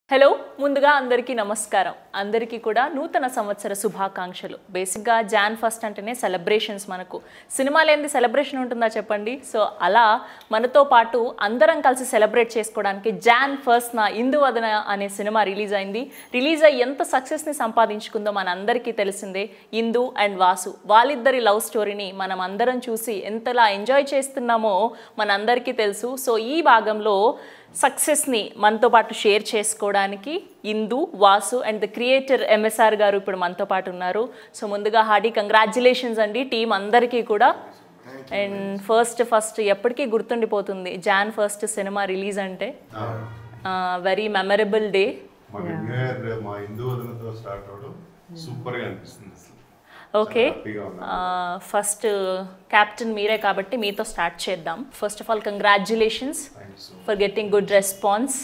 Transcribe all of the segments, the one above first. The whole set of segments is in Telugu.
హలో ముందుగా అందరికీ నమస్కారం అందరికీ కూడా నూతన సంవత్సర శుభాకాంక్షలు బేసిక్గా జాన్ ఫస్ట్ అంటేనే సెలబ్రేషన్స్ మనకు సినిమా లేనిది సెలబ్రేషన్ ఉంటుందా చెప్పండి సో అలా మనతో పాటు అందరం కలిసి సెలబ్రేట్ చేసుకోవడానికి జాన్ ఫస్ట్ నా ఇందువదన అనే సినిమా రిలీజ్ అయింది రిలీజ్ అయ్యి ఎంత సక్సెస్ని సంపాదించుకుందో మన అందరికీ తెలిసిందే ఇందు అండ్ వాసు వాళ్ళిద్దరి లవ్ స్టోరీని మనం అందరం చూసి ఎంతలా ఎంజాయ్ చేస్తున్నామో మనందరికీ తెలుసు సో ఈ భాగంలో సక్సెస్ని మనతో పాటు షేర్ చేసుకోవడానికి Indu Vasu and the creator MSR గారు ఇప్పుడు మనతో పాటు ఉన్నారు సో ముందుగా హార్డీ కంగ్రాచులేషన్స్ అండి టీం అందరికీ కూడా అండ్ ఫస్ట్ ఫస్ట్ ఎప్పటికీ గుర్తుండిపోతుంది జాన్ ఫస్ట్ సినిమా రిలీజ్ అంటే వెరీ మెమరబుల్ డే మా న్యూ ఇయర్ మా హిందూ వదనతో స్టార్ట్ అవడం సూపర్ గా అనిపిస్తుంది అసలు ఓకే హ్యాపీగా ఉన్నా ఫస్ట్ క్యాప్టెన్ మీరే కాబట్టి మీతో స్టార్ట్ చేద్దాం first of all congratulations thank you so for getting good response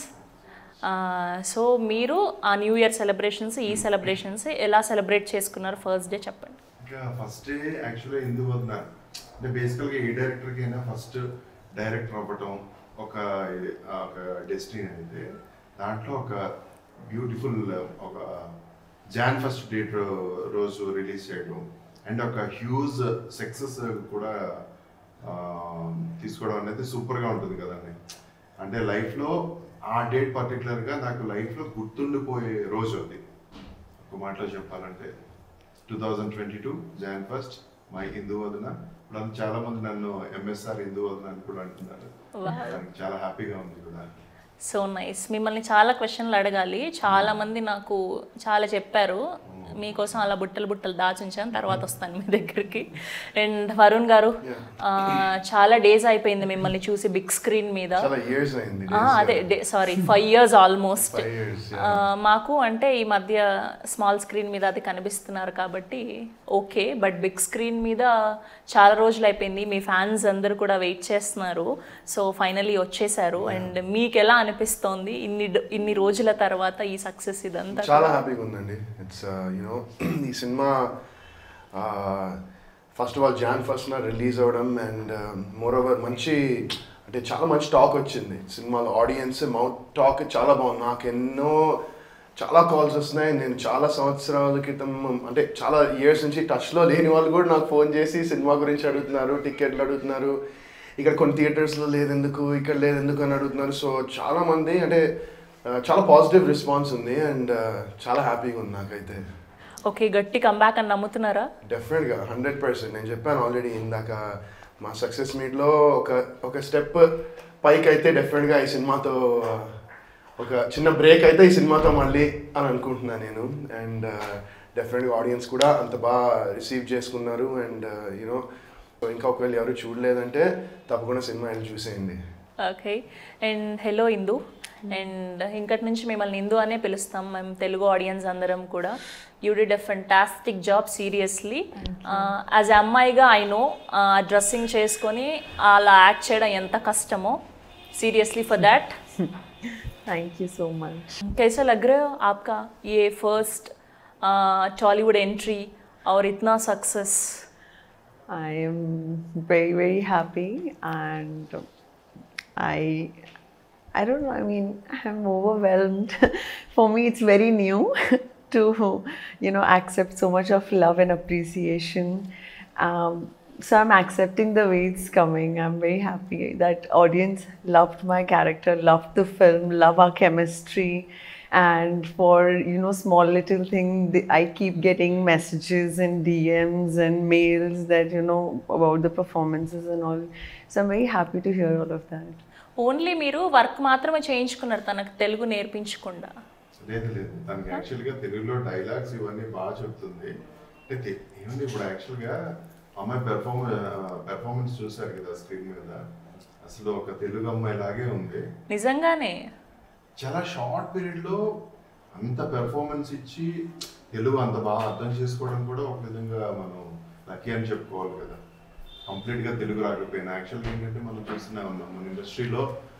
so మీరు ఆ న్యూ ఇయర్ సెలబ్రేషన్స్ ఈ సెలబ్రేషన్స్ ఎలా సెలబ్రేట్ చేసుకున్నారు ఫస్ట్ డే చెప్పండి ఇంకా ఫస్ట్ డే యాక్చువల్గా హిందూ వదన అంటే బేసికల్గా ఏ డైరెక్టర్కి అయినా ఫస్ట్ డైరెక్టర్ అవ్వటం ఒక ఇది- ఒక డెస్టినీ అయితే దాంట్లో ఒక బ్యూటిఫుల్ ఒక జాన్ ఫస్ట్ డేట్ రోజు రిలీజ్ చేయడం అండ్ ఒక హ్యూజ్ సక్సెస్ కూడా ఆ, తీసుకోవడం అనేది సూపర్గా ఉంటుంది కదండి అంటే లైఫ్లో ఆ డేట్ పర్టికులర్గా నాకు లైఫ్లో గుర్తుండిపోయే రోజు అది ఒక మాటలో చెప్పాలంటే two thousand twenty two Jan first my హిందూ వదన ఇప్పుడు అంత చాలా మంది నన్ను ఎంఎస్ఆర్ హిందూ వదన అని కూడా అంటున్నారు దానికి చాలా హ్యాపీగా ఉంది కూడా సో నైస్ మిమ్మల్ని చాలా క్వశ్చన్లు అడగాలి చాలా మంది నాకు చాలా చెప్పారు మీకోసం అలా బుట్టలు బుట్టలు దాచుంచాను తర్వాత వస్తాను మీ దగ్గరికి అండ్ వరుణ్ గారు ఆ, చాలా డేస్ అయిపోయింది మిమ్మల్ని చూసి బిగ్ స్క్రీన్ మీద చాలా ఇయర్స్ అయింది ఆ, అదే sorry five years almost Five years, మాకు అంటే ఈ మధ్య స్మాల్ స్క్రీన్ మీద అది కనిపిస్తున్నారు కాబట్టి ఓకే బట్ బిగ్ స్క్రీన్ మీద చాలా రోజులు అయిపోయింది మీ ఫ్యాన్స్ అందరూ కూడా వెయిట్ చేస్తున్నారు సో ఫైనలీ వచ్చేసారు అండ్ మీకు ఎలా అనిపిస్తోంది ఇన్ని డ- ఇన్ని రోజుల తర్వాత ఈ సక్సెస్ ఇదంతా చాలా హ్యాపీగా ఉందండి ఇట్స్ యూనో ఈ సినిమా first of all Jan first నా రిలీజ్ అవ్వడం అండ్ మోర్ ఓవర్ మంచి అంటే చాలా మంచి టాక్ వచ్చింది సినిమాలో ఆడియన్స్ మౌత్ టాక్ చాలా బాగుంది నాకు ఎన్నో చాలా కాల్స్ వస్తున్నాయి నేను చాలా సంవత్సరాల క్రితం అంటే చాలా ఇయర్స్ నుంచి టచ్లో లేని వాళ్ళు కూడా నాకు ఫోన్ చేసి సినిమా గురించి అడుగుతున్నారు టికెట్లు అడుగుతున్నారు ఇక్కడ కొన్ని థియేటర్స్లో లేదెందుకు ఇక్కడ లేదెందుకు అని అడుగుతున్నారు సో చాలా మంది అంటే ఆ, చాలా పాజిటివ్ రెస్పాన్స్ ఉంది అండ్ చాలా హ్యాపీగా ఉంది నాకైతే ఓకే గట్టి కంబ్యాక్ అని నమ్ముతున్నారా డెఫినెట్గా హండ్రెడ్ పర్సెంట్ నేను చెప్పాను ఆల్రెడీ ఇందాక మా సక్సెస్ మీట్లో ఒక ఒక స్టెప్ పైకి అయితే డెఫినెట్గా ఈ సినిమాతో ఆ, ఒక చిన్న బ్రేక్ అయితే ఈ సినిమాతో మళ్ళీ అని అనుకుంటున్నాను నేను అండ్ డెఫినెట్గా ఆడియన్స్ కూడా అంత బాగా రిసీవ్ చేసుకున్నారు అండ్ యూనో ఇంకా ఒకవేళ ఎవరు చూడలేదంటే తప్పకుండా సినిమా వెళ్ళి చూసేయండి okay and hello Indu and ఇంకటి నుంచి మిమ్మల్ని ఇందు అనే పిలుస్తాం మేము తెలుగు ఆడియన్స్ అందరం కూడా you did a fantastic job seriously as అమ్మాయిగా ఐ నో డ్రెస్సింగ్ చేసుకొని అలా యాక్ట్ చేయడం ఎంత కష్టమో seriously for that Thank you so much. कैसा लग रहा है आपका ये फर्स्ट टॉलीवुड एंट्री और इतना success I am very very happy and I I don't know I mean I'm overwhelmed. For me it's very new to you know accept so much of love and appreciation. Um, so I'm accepting the way it's coming. I'm very happy that audience loved my character, loved the film, love our chemistry and for you know small little thing the- i keep getting messages and dms and mails that you know about the performances and all so i'm very happy to hear all of that only మీరు వర్క్ మాత్రమే చేయించుకున్నారు తనకు తెలుగు నేర్పించకుండా లేదు లేదు తనకి యాక్చువల్గా తెలుగులో డైలాగ్స్ ఇవన్నీ బాగా చెప్తుంది అంటే తె- ఏమండి ఇప్పుడు యాక్చువల్గా అమ్మాయి పెర్ఫార్మ పెర్ఫార్మెన్స్ చూసారు కదా స్క్రీన్ మీద అసలు ఒక తెలుగు అమ్మాయి లాగే ఉంది నిజంగానే చాలా షార్ట్ పీరియడ్లో అంత పెర్ఫార్మెన్స్ ఇచ్చి తెలుగు అంత బాగా అర్థం చేసుకోవడం కూడా ఒక విధంగా మనం లక్కీ అని చెప్పుకోవాలి కదా కంప్లీట్గా తెలుగు రాకపోయినా యాక్చువల్గా ఏంటంటే మనం చూస్తూనే ఉన్నాం మన ఇండస్ట్రీలో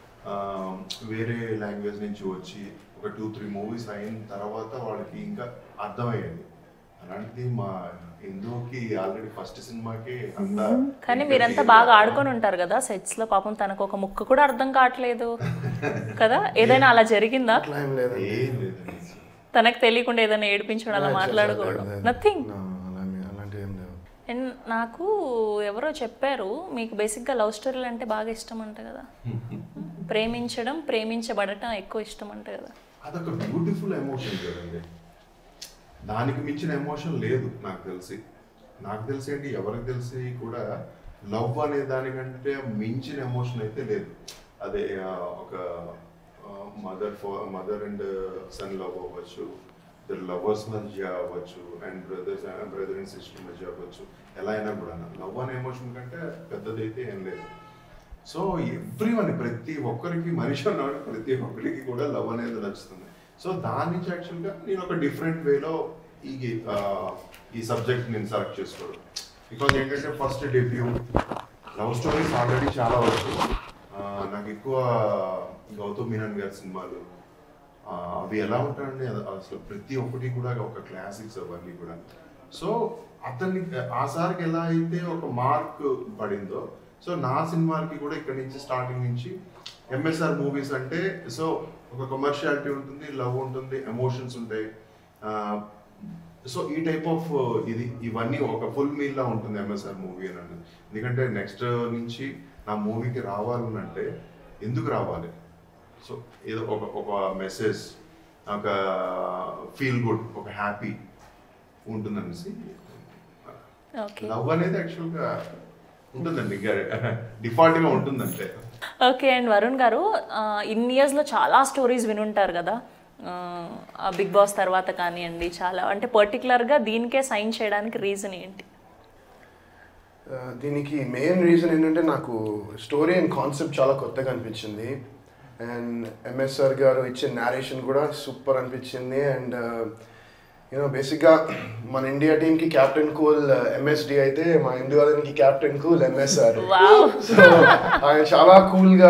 వేరే లాంగ్వేజ్ నుంచి వచ్చి ఒక టూ త్రీ మూవీస్ అయిన తర్వాత వాళ్ళకి ఇంకా అర్థమయ్యేది అలాంటిది మా హిందూకి ఆల్రెడీ ఫస్ట్ సినిమాకి అంతా కానీ మీరంతా బాగా ఆడుకొని ఉంటారు కదా సెట్స్ లో పాపం తనకు ఒక ముక్క కూడా అర్థం కావట్లేదు కదా ఏదైనా అలా జరిగిందా అట్లా ఏం లేదండి ఏం లేదండి తనకు తెలియకుండా ఏదైనా ఏడిపించడం అలా మాట్లాడుకోవడం నథింగ్ No, అలా- అలాంటివి ఏం లేవు అండ్ నాకు ఎవరో చెప్పారు మీకు బేసిక్గా లవ్ స్టోరీలు అంటే బాగా ఇష్టం అంట కదా ప్రేమించడం ప్రేమించబడటం ఎక్కువ ఇష్టం అంట కదా అదొక బ్యూటిఫుల్ ఎమోషన్ కదండి దానికి మించిన ఎమోషన్ లేదు నాకు తెలిసి నాకు తెలిసి ఏంటి ఎవరికి తెలిసి కూడా లవ్ అనే దానికంటే మించిన ఎమోషన్ అయితే లేదు అదే ఆ, ఒక mother for mother and son love అవ్వచ్చు ఇద్దరు లవర్స్ మధ్య అవ్వచ్చు and brothers brother and sister మధ్య అవ్వచ్చు ఎలా అయినా కూడా లవ్ అనే ఎమోషన్ కంటే పెద్దదైతే ఏం లేదు సో ఎవ్రీ వన్ ప్రతి ఒక్కరికి మనిషి అన్నాడు ప్రతి ఒక్కరికి కూడా లవ్ అనేది నచ్చుతుంది సో దాని నుంచి యాక్చువల్గా నేను ఒక డిఫరెంట్ వేలో ఈ ఆ, ఈ సబ్జెక్ట్ నేను సెలెక్ట్ చేసుకోవడం బికాజ్ ఏంటంటే first debut love stories already చాలా వచ్చు ఆ, నాకు ఎక్కువ గౌతమ్ మీనన్ గారి సినిమాలు ఆ, అవి ఎలా ఉంటాయండి అది అసలు ప్రతి ఒక్కటి కూడా ఒక క్లాసిక్స్ అవన్నీ కూడా సో అతన్ని ఆ సార్కి ఎలా అయితే ఒక మార్క్ పడిందో సో నా సినిమాలకి కూడా ఇక్కడ నుంచి స్టార్టింగ్ నుంచి ఎంఎస్ఆర్ మూవీస్ అంటే సో ఒక కమర్షియాలిటీ ఉంటుంది లవ్ ఉంటుంది ఎమోషన్స్ ఉంటాయి సో ఈ టైప్ ఆఫ్ ఇది ఇవన్నీ ఒక ఫుల్ మీల్ లా ఉంటుంది ఎంఎస్ఆర్ మూవీ అని అంటే ఎందుకంటే నెక్స్ట్ నుంచి నా మూవీకి రావాలనంటే ఎందుకు రావాలి సో ఏదో ఒక ఒక మెసేజ్ ఒక ఫీల్ గుడ్ ఒక హ్యాపీ ఉంటుందనేసి ఓకే లవ్ అనేది యాక్చువల్గా ఉంటుందండి డిఫాల్ట్గా ఉంటుందంటే ఓకే అండ్ వరుణ్ గారు ఆ, ఇన్ని ఇయర్స్లో చాలా స్టోరీస్ వినుంటారు కదా ఆ, బిగ్ బాస్ తర్వాత కానివ్వండి చాలా అంటే పర్టికులర్గా దీనికే సైన్ చేయడానికి రీజన్ ఏంటి ఆ, దీనికి మెయిన్ రీజన్ ఏంటంటే నాకు స్టోరీ అండ్ కాన్సెప్ట్ చాలా కొత్తగా అనిపించింది అండ్ ఎంఎస్ఆర్ గారు ఇచ్చే నేరేషన్ కూడా సూపర్ అనిపించింది అండ్ యూనో బేసిక్గా మన ఇండియా టీంకి కెప్టెన్ కూల్ ఎంఎస్డి అయితే మా ఇండియా వాళ్ళకి captain cool MSR wow so ఆయన చాలా కూల్గా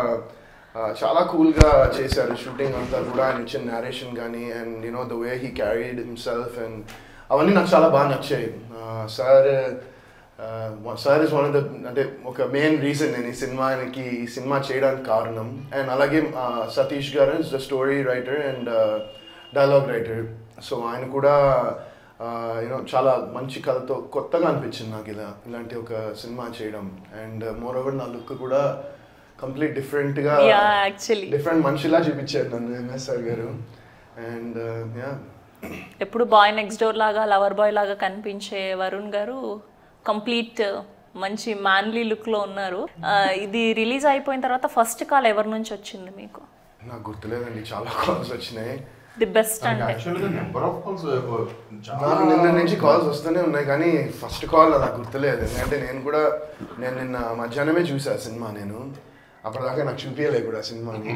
చాలా కూల్గా చేశారు షూటింగ్ అంతా కూడా ఆయన ఇచ్చిన నేరేషన్ కానీ and you know the way he carried himself and అవన్నీ నాకు చాలా బాగా నచ్చాయి sir sir is one of the అంటే ఒక మెయిన్ రీజన్ నేను ఈ సినిమాకి ఈ సినిమా చేయడానికి కారణం అండ్ అలాగే uh, Satish garu is the story writer and dialogue writer so ఆయన కూడా యూనో చాలా మంచి కథతో కొత్తగా అనిపించింది నాకు ఇలా ఇలాంటి ఒక సినిమా చేయడం అండ్ మోర్ ఓవర్ నా లుక్ కూడా కంప్లీట్ డిఫరెంట్గా యా యాక్చువల్లీ డిఫరెంట్ మనిషిలా చూపించారు నన్ను ఎంఎస్ఆర్ గారు అండ్ యా ఎప్పుడు బాయ్ నెక్స్ట్ డోర్ లాగా లవర్ బాయ్ లాగా కనిపించే వరుణ్ గారు కంప్లీట్ మంచి మ్యాన్లీ లుక్లో ఉన్నారు ఆ, ఇది రిలీజ్ అయిపోయిన తర్వాత ఫస్ట్ కాల్ ఎవరి నుంచి వచ్చింది మీకు నాకు గుర్తులేదండి చాలా కాల్స్ వచ్చినాయి ది బెస్ట్ అంటే యాక్చువల్గా నెంబర్ ఆఫ్ కాల్స్ చాలా నాకు నిన్న నుంచి కాల్స్ వస్తూనే ఉన్నాయి కానీ ఫస్ట్ కాల్ నాకు గుర్తులేదు ఎందుకంటే నేను కూడా నేను నిన్న మధ్యాహ్నమే చూసా సినిమా నేను అప్పటిదాకా నాకు చూపించలే కూడా సినిమాని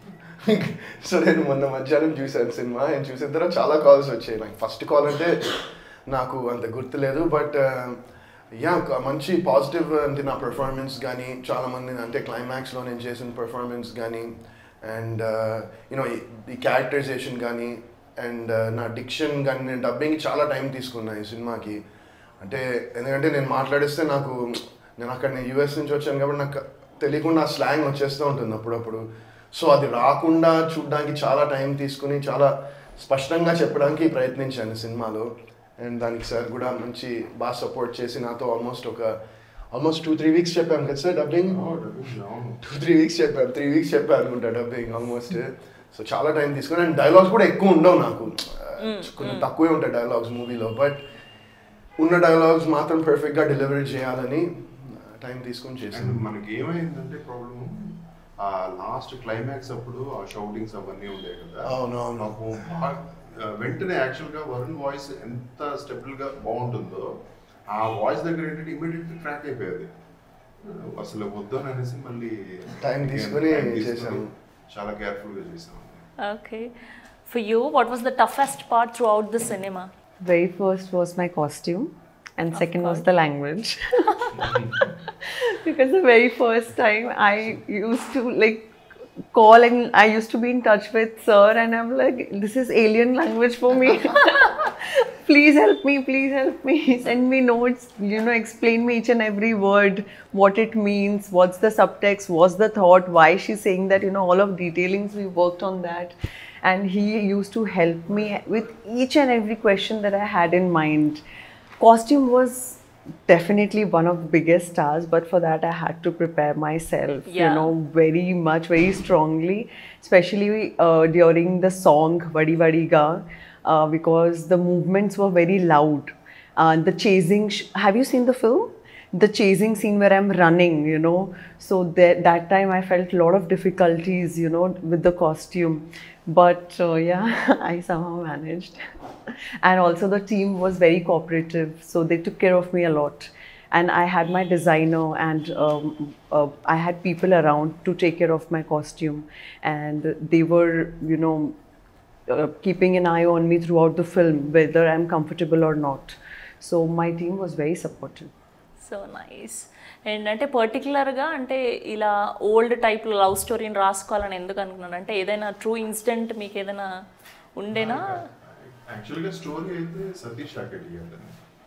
సో నేను మొన్న మధ్యాహ్నం చూశాను సినిమా నేను చూసిన తర్వాత చాలా కాల్స్ వచ్చాయి నాకు ఫస్ట్ కాల్ అంటే నాకు అంత గుర్తులేదు బట్ యా మంచి పాజిటివ్ అంటే నా పెర్ఫార్మెన్స్ కానీ చాలా మంది అంటే క్లైమాక్స్లో నేను చేసిన పెర్ఫార్మెన్స్ కానీ అండ్ యూనో ఈ క్యారెక్టరైజేషన్ కానీ అండ్ నా డిక్షన్ కానీ నేను డబ్బింగ్ చాలా టైం తీసుకున్నా ఈ సినిమాకి అంటే ఎందుకంటే నేను మాట్లాడిస్తే నాకు నేను అక్కడ నేను యూఎస్ నుంచి వచ్చాను కాబట్టి నాకు తెలియకుండా ఆ స్లాంగ్ వచ్చేస్తూ ఉంటుంది అప్పుడప్పుడు సో అది రాకుండా చూడడానికి చాలా టైం తీసుకుని చాలా స్పష్టంగా చెప్పడానికి ప్రయత్నించాను సినిమాలో అండ్ దానికి సార్ కూడా మంచి బాగా సపోర్ట్ చేసి నాతో ఆల్మోస్ట్ ఒక ఆల్మోస్ట్ టూ త్రీ వీక్స్ చెప్పాను కదా సార్ డబ్బింగ్ అవును టూ త్రీ వీక్స్ చెప్పాను త్రీ వీక్స్ చెప్పాను అనుకుంటా డబ్బింగ్ ఆల్మోస్ట్ సో చాలా టైం తీసుకుని అండ్ డైలాగ్స్ కూడా ఎక్కువ ఉండవు నాకు కొంచెం తక్కువే ఉంటాయి డైలాగ్స్ మూవీలో బట్ ఉన్న డైలాగ్స్ మాత్రం పర్ఫెక్ట్గా డెలివరీ చేయాలని టైం తీసుకొని అండ్ చేశాను మనకి ఏమైందంటే ప్రాబ్లమ్ ఆ లాస్ట్ క్లైమాక్స్ అప్పుడు ఆ షౌటింగ్స్ అవన్నీ ఉండేవి కదా అవును, అవును. నాకు బాగా- ఆ, వెంటనే యాక్చువల్ గా వరుణ్ వాయిస్ ఎంత స్టెబుల్ గా బాగుంటుందో ఆ వాయిస్ దగ్గర ఏంటంటే ఇమీడియట్ క్రాక్ అయిపోయేది అసలు వద్దు అని అనేసి మళ్ళీ Time తీసుకొని time తీసుకొని చేశాము. చాలా కేర్ఫుల్ గా చేసాము okay for you what was the toughest part throughout the cinema Very first was my costume, and second was the language. because the very first time I used to like call and I used to be in touch with sir, and I'm like, this is alien language for me. please help me, please help me. Send me notes, you know, explain me each and every word, what it means, what's the subtext, what's the thought, why she's saying that, you know, all of detailings, we worked on that. And he used to help me with each and every question that I had in mind. Costume was definitely one of the biggest stars, but for that I had to prepare myself, you Yeah. know, very much, very strongly, especially uh, during the song Vadi Vadi Ga, uh, because the movements were very loud. Uh, the chasing, sh- have you seen the film? The chasing scene where I'm running, you know. So that, that time I felt a lot of difficulties, you know, with the costume. But uh, yeah, I somehow managed. and also the team was very cooperative, so they took care of me a lot and I had my designer and um, uh, I had people around to take care of my costume, and they were, you know, uh, keeping an eye on me throughout the film, whether I'm comfortable or not. So my team was very supportive. So nice and అంటే పర్టికులర్గా అంటే ఇలా ఓల్డ్ టైప్లో లవ్ స్టోరీని రాసుకోవాలని ఎందుకు అనుకున్నాను అంటే ఏదైనా ట్రూ ఇన్సిడెంట్ మీకు ఏదైనా ఉండేనా యాక్చువల్గా స్టోరీ అయితే సతీష్ రాకెట్ గారు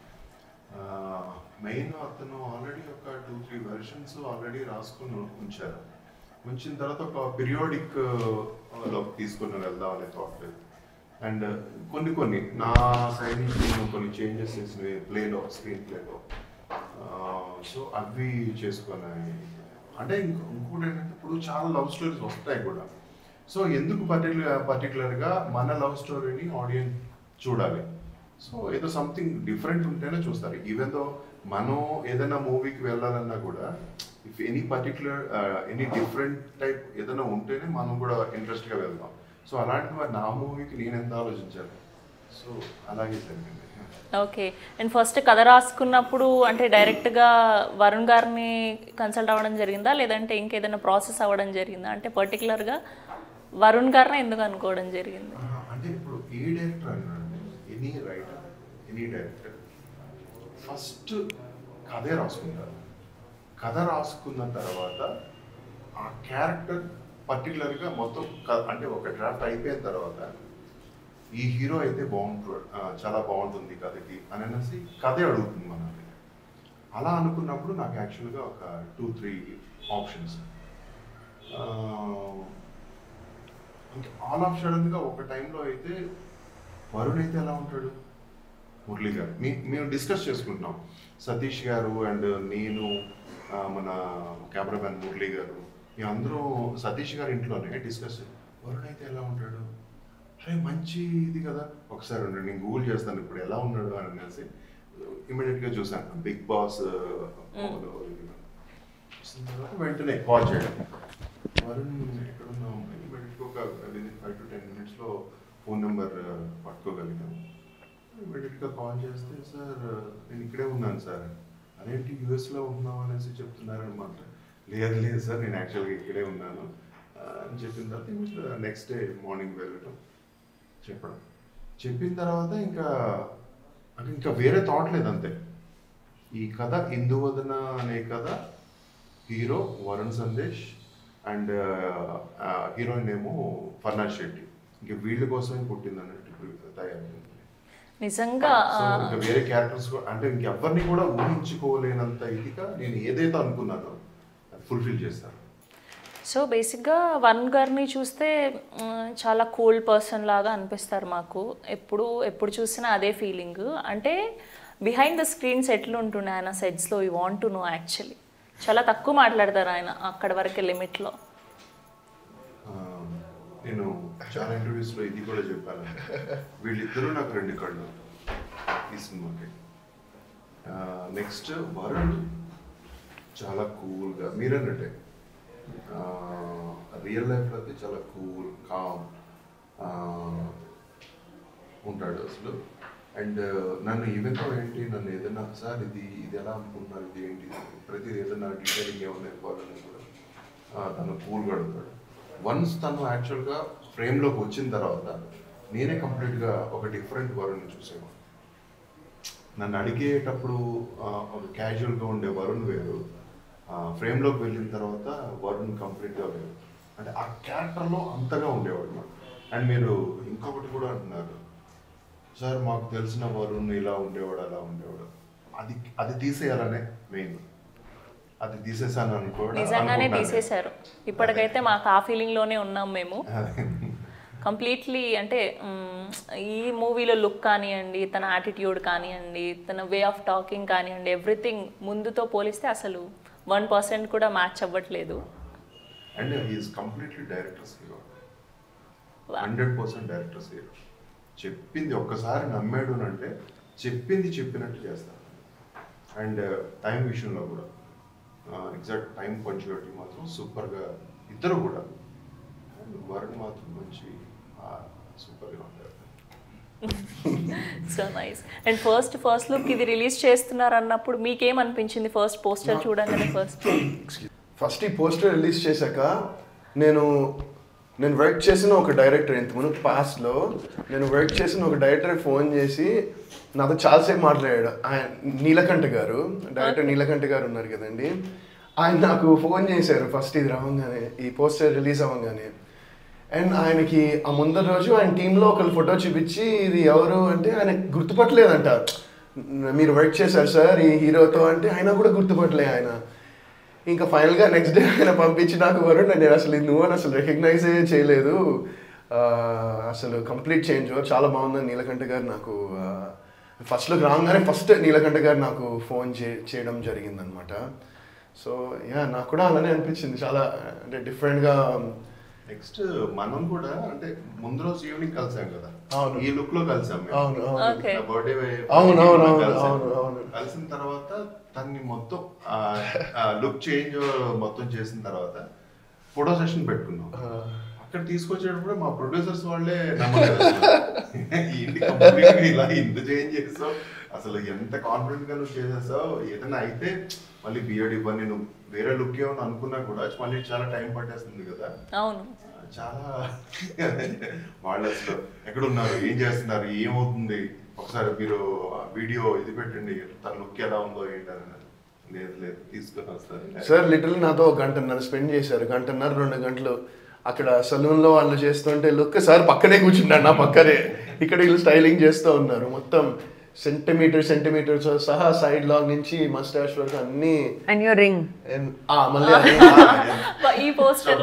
మెయిన్ అతను ఆల్రెడీ ఒక టూ త్రీ వెర్షన్స్ ఆల్రెడీ రాసుకుని ఉంచారు ఉంచిన తర్వాత ఒక పీరియాడిక్ లోకి తీసుకుని వెళ్దాం అనే థాట్ అండ్ కొన్ని కొన్ని నా సైడ్ నుంచి నేను కొన్ని చేంజెస్ చేసినవి ప్లేలో స్క్రీన్ ప్లేలో సో అవి చేసుకున్నాయి అంటే ఇంకో ఇంకోటి ఏంటంటే ఇప్పుడు చాలా లవ్ స్టోరీస్ వస్తాయి కూడా సో ఎందుకు పర్టికులర్ పర్టికులర్గా మన లవ్ స్టోరీని ఆడియన్స్ చూడాలి సో ఏదో సంథింగ్ డిఫరెంట్ ఉంటేనే చూస్తారు ఈవెన్ దో మనం ఏదైనా మూవీకి వెళ్ళాలన్నా కూడా if any particular any different type ఏదైనా ఉంటేనే మనం కూడా ఇంట్రెస్ట్గా వెళ్దాం సో అలాంటి మరి నా మూవీకి నేను ఎంత ఆలోచించాను సో అలాగే జరిగింది ఓకే అండ్ ఫస్ట్ కథ రాసుకున్నప్పుడు అంటే డైరెక్ట్గా వరుణ్ గారిని కన్సల్ట్ అవ్వడం జరిగిందా లేదంటే ఇంకేదైనా ప్రాసెస్ అవ్వడం జరిగిందా అంటే పర్టికులర్గా వరుణ్ గారిని ఎందుకు అనుకోవడం జరిగింది ఆహా, అంటే ఇప్పుడు ఏ డైరెక్టర్ అన్నాడు any writer any director first కథే రాసుకుంటారు కథ రాసుకున్న తర్వాత ఆ క్యారెక్టర్ పర్టికులర్గా మొత్తం క- అంటే ఒక డ్రాఫ్ట్ అయిపోయిన తర్వాత ఈ హీరో అయితే బాగుంటాడు ఆ, చాలా బాగుంటుంది కథకి అని అనేసి కథే అడుగుతుంది మనల్ని అలా అనుకున్నప్పుడు నాకు యాక్చువల్గా ఒక టూ త్రీ ఆప్షన్స్ ఇంకా ఆల్ ఆఫ్ సడన్గా ఒక టైంలో అయితే వరుణ్ అయితే ఎలా ఉంటాడు మురళి గారు మీ మేము డిస్కస్ చేసుకుంటున్నాం సతీష్ గారు అండ్ నేను ఆ, మన కెమెరామెన్ మురళి గారు మీ అందరూ సతీష్ గారి ఇంట్లోనే డిస్కస్ వరుణ్ అయితే ఎలా ఉంటాడు అరే మంచి ఇది కదా ఒకసారి ఉండండి, నేను గూగుల్ చేస్తాను ఇప్పుడు ఎలా ఉన్నాడు అని అనేసి ఇమీడియట్గా చూసాను బిగ్ బాస్ చూసిన తర్వాత వెంటనే కాల్ చేయడం వరుణ్ ఎక్కడున్నాం ఇమీడియట్గా ఒక విదిన్ ఫైవ్ టు టెన్ మినిట్స్లో ఫోన్ నెంబర్ పట్టుకోగలిగాను ఇమీడియట్గా కాల్ చేస్తే సార్ నేను ఇక్కడే ఉన్నాను సార్ అదేంటి యూఎస్లో ఉంటున్నాం అనేసి చెప్తున్నారు అనమాట లేదు లేదు సార్ నేను యాక్చువల్గా ఇక్కడే ఉన్నాను ఆ, అని చెప్పిన తర్వాత నెక్స్ట్ డే మార్నింగ్ వెళ్ళడం చెప్పడం చెప్పిన తర్వాత ఇంకా అంటే ఇంకా వేరే థాట్ లేదు అంతే ఈ కథ ఇందువదన అనే కథ hero Varun Sandesh and heroine ఏమో ఫర్నాజ్ శెట్టి ఇంక వీళ్ళ కోసమే పుట్టింది అన్నట్టు ఇప్పుడు తయారైంది నిజంగా సో ఆ, ఇంకా వేరే క్యారెక్టర్స్ అంటే ఇంకెవరిని కూడా ఊహించుకోలేనంత ఇదిగా నేను ఏదైతే అనుకున్నానో అది ఫుల్ఫిల్ చేస్తాను సో బేసిక్గా వరుణ్ గారిని చూస్తే మ్, చాలా కూల్ పర్సన్ లాగా అనిపిస్తారు మాకు ఎప్పుడు ఎప్పుడు చూసినా అదే ఫీలింగ్ అంటే బిహైండ్ ద స్క్రీన్స్ ఎట్లా ఉంటుండే ఆయన సెట్స్లో ఈ వాంట్ టు నో యాక్చువల్లీ చాలా తక్కువ మాట్లాడతారు ఆయన అక్కడ వరకే లిమిట్లో ఆ, నేను చాలా ఇంటర్వ్యూస్లో ఇది కూడా చెప్పాను వీళ్ళిద్దరూ నాకు రెండు కళ్ళు ఈ సినిమాకి నెక్స్ట్ వరుణ్ చాలా కూల్గా మీరన్నట్టే రియల్ లైఫ్లో అయితే చాలా కూల్ కామ్ ఉంటాడు అసలు అండ్ నన్ను ఈవెంట్ ఏంటి నన్ను ఏదైనా సార్ ఇది ఇది ఎలా అనుకుంటున్నారు ఇది ఏంటి ప్రతిదీ ఏదైనా డీటెయిలింగ్ ఏమైనా ఇవ్వాలని కూడా ఆ, తను కూల్గా అడుగుతాడు వన్స్ తను యాక్చువల్గా ఫ్రేమ్లోకి వచ్చిన తర్వాత నేనే కంప్లీట్గా ఒక డిఫరెంట్ వరుణ్ చూసేవాడు నన్ను అడిగేటప్పుడు ఆ, ఒక క్యాజువల్గా ఉండే వరుణ్ వేరు ఫ్రేమ్లోకి వెళ్ళిన తర్వాత వరుణ్ కంప్లీట్గా వేరు అంటే ఆ క్యారెక్టర్లో అంతగా ఉండేవాడు అనమాట అండ్ మీరు ఇంకొకటి కూడా అంటున్నారు సార్ మాకు తెలిసిన వరుణ్ ఇలా ఉండేవాడు అలా ఉండేవాడు అది అది తీసేయాలనే మెయిన్ అది తీసేసాను అనుకో నిజంగానే అనుకుంటున్నాను. తీసేశారు ఇప్పటికైతే మాకు ఆ ఫీలింగ్లోనే ఉన్నాం మేము అదే. కంప్లీట్లీ అంటే మ్, ఈ మూవీలో లుక్ కానివ్వండి తన యాటిట్యూడ్ కానివ్వండి తన వే ఆఫ్ టాకింగ్ కానివ్వండి ఎవ్రీథింగ్ ముందుతో పోలిస్తే అసలు వన్ పర్సెంట్ కూడా మ్యాచ్ అవ్వట్లేదు and he's completely director's hero hundred percent director's hero చెప్పింది ఒక్కసారి నమ్మాడు అని అంటే చెప్పింది చెప్పినట్టు చేస్తారు అండ్ టైం విషయంలో కూడా ఎగ్జాక్ట్ టైం పంచుగట్టి మాత్రం సూపర్గా ఇద్దరు కూడా And వరుణ్ మాత్రం మంచి సూపర్గా ఉంటారు so nice and first first look ఇది రిలీజ్ చేస్తున్నారు అన్నప్పుడు మీకేమనిపించింది ఫస్ట్ పోస్టర్ చూడంగానే ఫస్ట్ ఫస్ట్ ఈ పోస్టర్ రిలీజ్ చేశాక నేను నేను వర్క్ చేసిన ఒక డైరెక్టర్ ఇంతకుముందు పాస్ట్లో నేను వర్క్ చేసిన ఒక డైరెక్టర్ ఫోన్ చేసి నాతో చాలాసేపు మాట్లాడాడు ఆయన నీలకంఠ గారు డైరెక్టర్ నీలకంఠ గారు ఉన్నారు కదండి ఆయన నాకు ఫోన్ చేశారు ఫస్ట్ ఇది రావంగానే ఈ పోస్టర్ రిలీజ్ అవ్వగానే అండ్ ఆయనకి ఆ ముందర రోజు ఆయన టీంలో ఒకళ్ళు ఫోటో చూపించి ఇది ఎవరు అంటే ఆయన గుర్తుపట్టలేదంట మీరు వర్క్ చేశారు సార్ ఈ హీరోతో అంటే ఆయన కూడా గుర్తుపట్టలే ఆయన ఇంకా ఫైనల్గా నెక్స్ట్ డే ఆయన పంపించి నాకు వరుణ్ నేను అసలు ఇది నువ్వు అని అసలు రికగ్నైజే చేయలేదు ఆ, అసలు కంప్లీట్ చేంజ్ చాలా బాగుందని నీలకంఠ గారు నాకు ఫస్ట్లో రాగానే ఫస్ట్ నీలకంఠ గారు నాకు ఫోన్ చే చేయడం జరిగిందనమాట సో యా నాకు కూడా అలానే అనిపించింది చాలా అంటే డిఫరెంట్గా నెక్స్ట్ మనం కూడా అంటే ముందు రోజు ఈవినింగ్ కలిసాం కదా అవును. ఈ లుక్ లో కలిసాం మేము. అవును అవును Okay. నా బర్త్డే అవును, అవును, అవును, అవును, అవును. కలిసిన తర్వాత తన్ని మొత్తం లుక్ చేంజ్ మొత్తం చేసిన తర్వాత ఫోటో సెషన్ పెట్టుకున్నాం అక్కడ తీసుకొచ్చేటప్పుడు మా ప్రొడ్యూసర్స్ వాళ్ళే నమ్మలేదు అసలు. ఏంటి complete గా ఇలా ఇంత చేంజ్ చేసావు అసలు ఎంత కాన్ఫిడెంట్ గా నువ్వు చేసేసావు ఏదైనా అయితే మళ్ళీ బియర్డ్ ఇవ్వని నువ్వు వేరే లుక్ ఏమని అనుకున్నా కూడా మళ్ళీ చాలా టైం పట్టేస్తుంది కదా అవును చాలా వాళ్ళు అసలు ఎక్కడున్నారు ఏం చేస్తున్నారు ఏమవుతుంది ఒకసారి మీరు వీడియో ఇది పెట్టండి తన లుక్ ఎలా ఉందో ఏంటని లేదు లేదు తీసుకొని వస్తారు సార్ లిటిల్ నాతో ఒక గంటన్నర స్పెండ్ చేశారు గంటన్నర రెండు గంటలు అక్కడ సలూన్లో వాళ్ళు చేస్తుంటే లుక్ సార్ పక్కనే కూర్చున్నాడు నా పక్కనే ఇక్కడ వీళ్ళు స్టైలింగ్ చేస్తూ ఉన్నారు మొత్తం సెంటీమీటర్ సెంటీమీటర్స్ సహా సైడ్ లాగ్ నుంచి మస్టాష్ వరకు అన్ని And your ring. And- ఆ, మళ్ళీ అది- ఈ పోస్టర్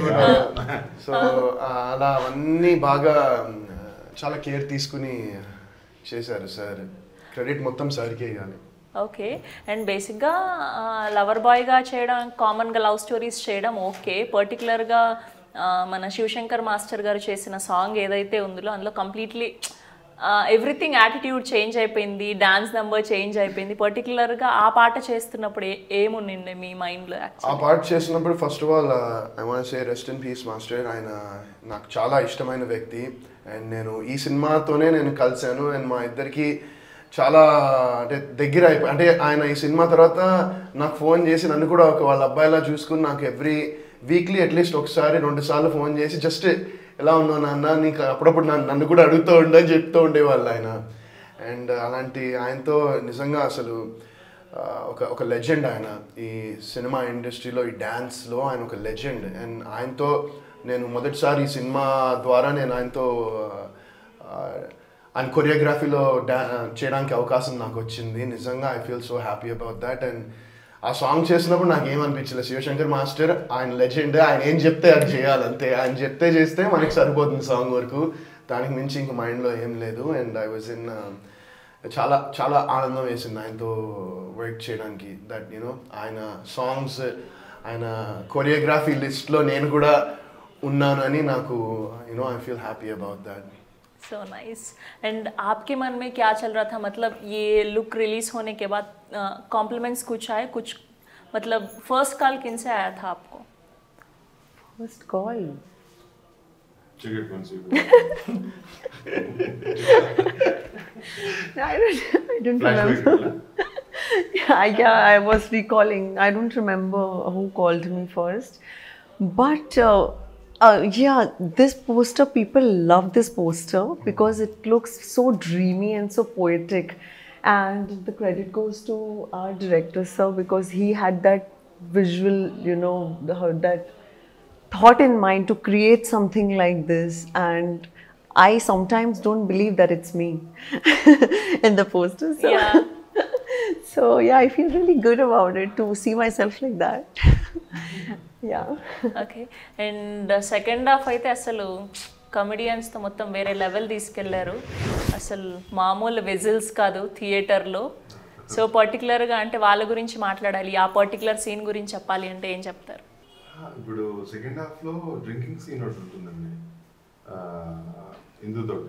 సో అలా అవన్నీ బాగా మ్, చాలా కేర్ తీసుకుని చేశారు సార్ క్రెడిట్ మొత్తం సార్కే ఇవ్వాలి ఓకే అండ్ బేసిక్గా లవర్ బాయ్గా చేయడం కామన్గా లవ్ స్టోరీస్ చేయడం ఓకే పర్టికులర్గా మన శివశంకర్ మాస్టర్ గారు చేసిన సాంగ్ ఏదైతే ఉందో అందులో కంప్లీట్లీ ఎవ్రీథింగ్ యాటిట్యూడ్ చేంజ్ అయిపోయింది డాన్స్ నెంబర్ చేంజ్ అయిపోయింది పర్టికులర్గా ఆ పాట చేస్తున్నప్పుడు ఏ- ఏముండిండే మీ మైండ్లో ఆ పార్ట్ చేసినప్పుడు first of all I want say rest in peace master ఆయన నాకు చాలా ఇష్టమైన వ్యక్తి అండ్ నేను ఈ సినిమాతోనే నేను కలిశాను అండ్ మా ఇద్దరికి చాలా అంటే దగ్గర అయిపోయి అంటే ఆయన ఈ సినిమా తర్వాత నాకు ఫోన్ చేసి నన్ను కూడా ఒక వాళ్ళ అబ్బాయిలా చూసుకుని నాకు ఎవ్రీ వీక్లీ అట్లీస్ట్ ఒకసారి రెండు సార్లు ఫోన్ చేసి జస్ట్ ఎలా ఉన్నావు నాన్న నీకు అప్పుడప్పుడు నన్ను నన్ను కూడా అడుగుతూ ఉండని చెప్తూ ఉండేవాళ్ళు ఆయన అండ్ అలాంటి ఆయనతో నిజంగా అసలు ఆ, ఒక ఒక లెజెండ్ ఆయన ఈ సినిమా ఇండస్ట్రీలో ఈ డ్యాన్స్లో ఆయన ఒక లెజెండ్ అండ్ ఆయనతో నేను మొదటిసారి ఈ సినిమా ద్వారా నేను ఆయనతో ఆ, ఆయన కొరియోగ్రఫీలో డా చేయడానికి అవకాశం నాకు వచ్చింది నిజంగా I feel so happy about that and ఆ సాంగ్ చేసినప్పుడు నాకు ఏమనిపించలేదు శివశంకర్ మాస్టర్ ఆయన లెజెండ్ ఆయన ఏం చెప్తే అది చేయాలి అంతే ఆయన చెప్తే చేస్తే మనకి సరిపోతుంది సాంగ్ వరకు దానికి మించి ఇంక మైండ్లో ఏం లేదు అండ్ ఐ వాజ్ ఇన్ చాలా చాలా ఆనందం వేసింది ఆయనతో వర్క్ చేయడానికి దట్ యూనో ఆయన సాంగ్స్ ఆయన కొరియోగ్రఫీ లిస్ట్లో నేను కూడా ఉన్నాను అని నాకు you know I feel happy about that so nice and आपके मन में क्या चल रहा था मतलब ये लुक रिलीज होने के बाद कॉम्प्लीमेंट्स कुछ आए कुछ मतलब फर्स्ट कॉल किन से आया था आपको First call. టికెట్ మనిషి I don't, I don't flash remember. Back yeah, yeah, I was recalling. I don't remember who called me first, but uh, uh, yeah, this poster people love this poster because it looks so dreamy and so poetic, and the credit goes to our director sir because he had that visual, you know, the, that thought in mind to create something like this and I sometimes don't believe that it's me in the poster. So, Yeah. so yeah, I feel really good about it to see myself like that. yeah. Okay and second half అయితే అసలు కమెడియన్స్తో మొత్తం వేరే లెవెల్ తీసుకెళ్లారు అసలు మామూలు విజిల్స్ కాదు థియేటర్లో సో పర్టికులర్గా అంటే వాళ్ళ గురించి మాట్లాడాలి ఆ పర్టికులర్ సీన్ గురించి చెప్పాలి అంటే ఏం చెప్తారు ఆ, ఇప్పుడు సెకండ్ హాఫ్ లో డ్రింకింగ్ సీన్ ఒకటి ఉంటుందండి ఆ, హిందూతోటి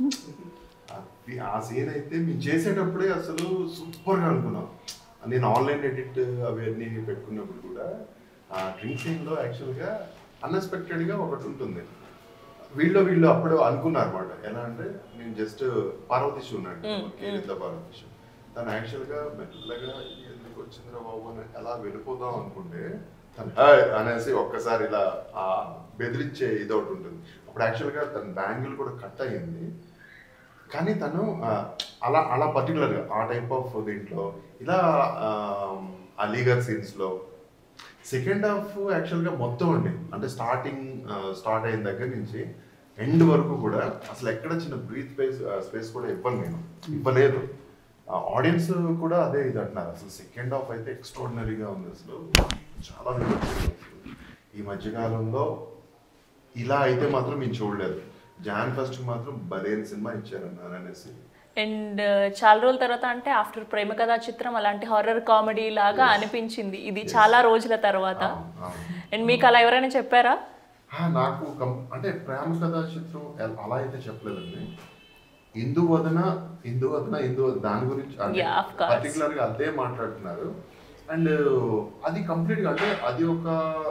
అది ఆ సీన్ అయితే మేము చేసేటప్పుడే అసలు సూపర్ గా అనుకున్నాం నేను ఆన్లైన్ ఎడిట్ అవన్నీ పెట్టుకున్నప్పుడు కూడా ఆ డ్రింక్ సీన్ లో యాక్చువల్ గా అన్ఎక్స్పెక్టెడ్ గా ఒకటి ఉంటుంది వీళ్ళు వీళ్ళు అప్పుడు అనుకున్నారు అనమాట ఎలా అంటే నేను జస్ట్ పార్వతీష్ ఉన్నాడు కేరిత పార్వతీష్ తను యాక్చువల్ గా మెల్లగా ఎందుకు వచ్చిందిరా బాబు అని ఎలా వెళ్ళిపోదాం అనుకుంటే తను "హాయ్" అనేసి ఒక్కసారి ఇలా ఆ బెదిరించే ఇది ఒకటి ఉంటుంది అప్పుడు యాక్చువల్ గా తన బ్యాంగిల్ కూడా కట్ అయ్యింది కానీ తను ఆ, అలా అలా పర్టికులర్ గా ఆ టైప్ ఆఫ్ దీంట్లో ఇలా ఆ, ఆ లీగల్ సీన్స్ లో సెకండ్ హాఫ్ యాక్చువల్ గా మొత్తం అండి అంటే స్టార్టింగ్ స్టార్ట్ అయిన దగ్గర నుంచి ఎండ్ వరకు కూడా అసలు ఎక్కడ చిన్న బ్రీత్ స్పేస్ స్పేస్ కూడా ఇవ్వను నేను ఇవ్వలేదు ఆడియన్స్ కూడా అదే ఇది అంటున్నారు అసలు సెకండ్ హాఫ్ అయితే ఎక్స్ట్రాడినరీగా ఉంది అసలు చాలా నచ్చింది అసలు. ఈ మధ్యకాలంలో ఇలా అయితే మాత్రం మేము చూడలేదు జాన్ ఫస్ట్ మాత్రం బలేని సినిమా ఇచ్చారన్నారు అనేసి అండ్ చాలా రోజుల తర్వాత అంటే ఆఫ్టర్ ప్రేమ కథా చిత్రం అలాంటి హారర్ కామెడీ లాగా అనిపించింది ఇది చాలా రోజుల తర్వాత అండ్ మీకు అలా ఎవరైనా చెప్పారా ఆ, నాకు కం- అంటే ప్రేమ కథా చిత్రం ఎల్- అలా అయితే చెప్పలేదండి ఇందు వదన ఇందు వదన ఇందు వదన దాని గురించి Yeah, of course. పర్టికులర్ గా అదే మాట్లాడుతున్నారు అండ్ అది కంప్లీట్ గా అంటే అది ఒక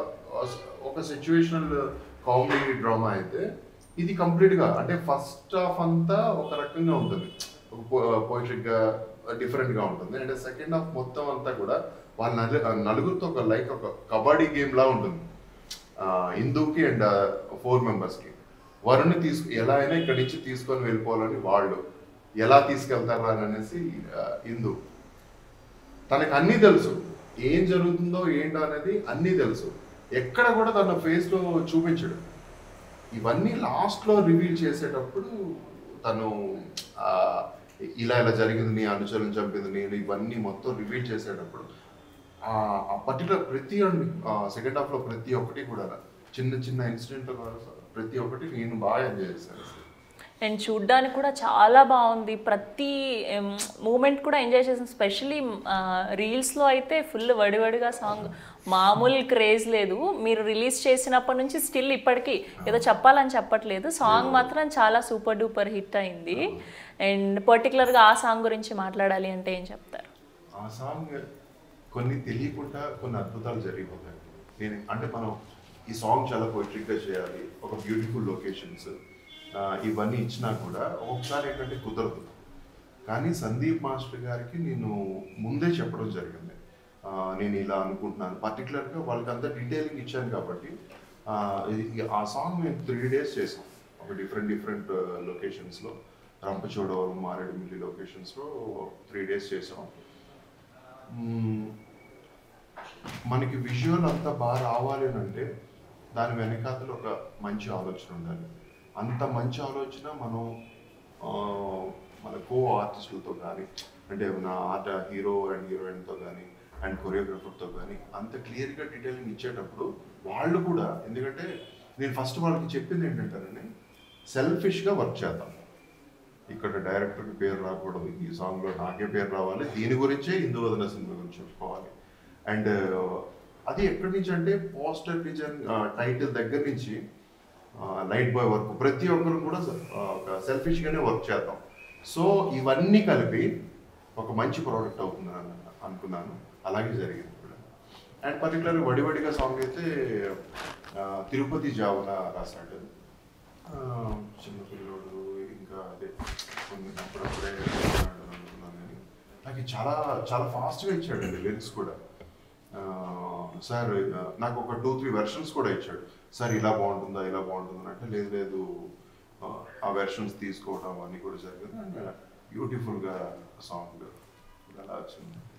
ఒక సిచ్యువేషనల్ కామెడీ డ్రామా అయితే ఇది కంప్లీట్ గా అంటే ఫస్ట్ హాఫ్ అంతా ఒక రకంగా ఉంటుంది ఒక పోయిట్రిక్ గా డిఫరెంట్ గా ఉంటుంది అండ్ సెకండ్ హాఫ్ మొత్తం అంతా కూడా వాళ్ళ నలు- నలుగురితో ఒక లైక్ ఒక కబడ్డీ గేమ్ లా ఉంటుంది ఆ, హిందూకి అండ్ ఫోర్ మెంబర్స్కి వరుణ్ని తీసుకు ఎలా అయినా ఇక్కడి నుంచి తీసుకొని వెళ్ళిపోవాలని వాళ్ళు ఎలా తీసుకెళ్తారా అని అనేసి ఆ, హిందూ తనకు అన్నీ తెలుసు ఏం జరుగుతుందో ఏంటో అనేది అన్నీ తెలుసు ఎక్కడ కూడా తన ఫేస్లో చూపించడు ఇవన్నీ లాస్ట్లో రివీల్ చేసేటప్పుడు తను ఆ, ఇలా ఇలా జరిగింది నీ అనుచరులను చంపింది నేను ఇవన్నీ మొత్తం రివీల్ చేసేటప్పుడు ఆ ఆ పర్టికులర్ ప్రతి సెకండ్ హాఫ్ లో ప్రతి ఒక్కటి కూడా చిన్న చిన్న ఇన్సిడెంట్ ప్రతి ఒక్కటి నేను బాగా ఎంజాయ్ చేశాను అసలు. అండ్ చూడ్డానికి కూడా చాలా బాగుంది ప్రతి మూమెంట్ కూడా ఎంజాయ్ చేసాను స్పెషలీ రీల్స్లో అయితే ఫుల్ వడివడిగా సాంగ్ మామూలు క్రేజ్ లేదు మీరు రిలీజ్ చేసినప్పటి నుంచి స్టిల్ ఇప్పటికీ ఏదో చెప్పాలని చెప్పట్లేదు సాంగ్ మాత్రం చాలా సూపర్ డూపర్ హిట్ అయింది అండ్ పర్టికులర్గా ఆ సాంగ్ గురించి మాట్లాడాలి అంటే ఏం చెప్తారు ఆ సాంగ్ కొన్ని తెలియకుండా కొన్ని అద్భుతాలు జరిగిపోతాయి నేను అంటే మనం ఈ సాంగ్ చాలా పొయిట్రిక్గా చేయాలి ఒక బ్యూటిఫుల్ లొకేషన్స్ ఇవన్నీ ఇచ్చినా కూడా ఒకసారి ఏంటంటే కుదరదు కానీ సందీప్ మాస్టర్ గారికి నేను ముందే చెప్పడం జరిగింది ఆ, నేను ఇలా అనుకుంటున్నాను పర్టికులర్గా వాళ్ళకి అంత డీటెయిలింగ్ ఇచ్చాను కాబట్టి ఆ, ఇది- ఆ సాంగ్ మేము త్రీ డేస్ చేసాం ఒక డిఫరెంట్ డిఫరెంట్ లొకేషన్స్లో రంపచోడవరం మారేడుమిల్లి లొకేషన్స్లో త్రీ డేస్ చేసాం మ్మ్. మనకి విజువల్ అంతా బాగా రావాలి అని అంటే దాని వెనకాతలు ఒక మంచి ఆలోచన ఉండాలి అంత మంచి ఆలోచన మనం ఆ, మన కో ఆర్టిస్టులతో కానీ అంటే నా ఆర్ట్ హీరో అండ్ హీరోయిన్తో కానీ అండ్ కొరియోగ్రాఫర్తో కానీ అంత క్లియర్గా డీటెయిలింగ్ ఇచ్చేటప్పుడు వాళ్ళు కూడా ఎందుకంటే నేను ఫస్ట్ వాళ్ళకి చెప్పింది ఏంటంటారని సెల్ఫిష్గా వర్క్ చేద్దాం ఇక్కడ డైరెక్టర్కి పేరు రాకూడదు ఈ సాంగ్లో నాకే పేరు రావాలి దీని గురించే హిందూ వదన సినిమా గురించి చెప్పుకోవాలి అండ్ అది ఎక్కడి నుంచి అంటే పోస్టర్ డిజైన్ టైటిల్ దగ్గర నుంచి లైట్ బాయ్ వర్క్ ప్రతి ఒక్కరు కూడా ఆ, ఒక సెల్ఫిష్గానే వర్క్ చేద్దాం సో ఇవన్నీ కలిపి ఒక మంచి ప్రోడక్ట్ అవుతుంది అని అనుకున్నాను అలాగే జరిగింది కూడా అండ్ పర్టికులర్ వడివడిగా సాంగ్ అయితే ఆ, తిరుపతి జావన రాశాడు ఆ, చిన్న పిల్లోడు ఇంకా అదే కొన్ని అప్పుడప్పుడే రాశాడు అనుకున్నాను కానీ నాకు చాలా చాలా ఫాస్ట్గా ఇచ్చాడు అండి లిరిక్స్ కూడా ఆ, సార్ ఆ, నాకు ఒక టూ త్రీ వెర్షన్స్ కూడా ఇచ్చాడు సార్ ఇలా బాగుంటుందా ఇలా బాగుంటుందా అంటే లేదు లేదు ఆ, ఆ వెర్షన్స్ తీసుకోవడం అన్నీ కూడా జరిగింది అండ్ బ్యూటిఫుల్గా సాంగ్ అలా వచ్చింది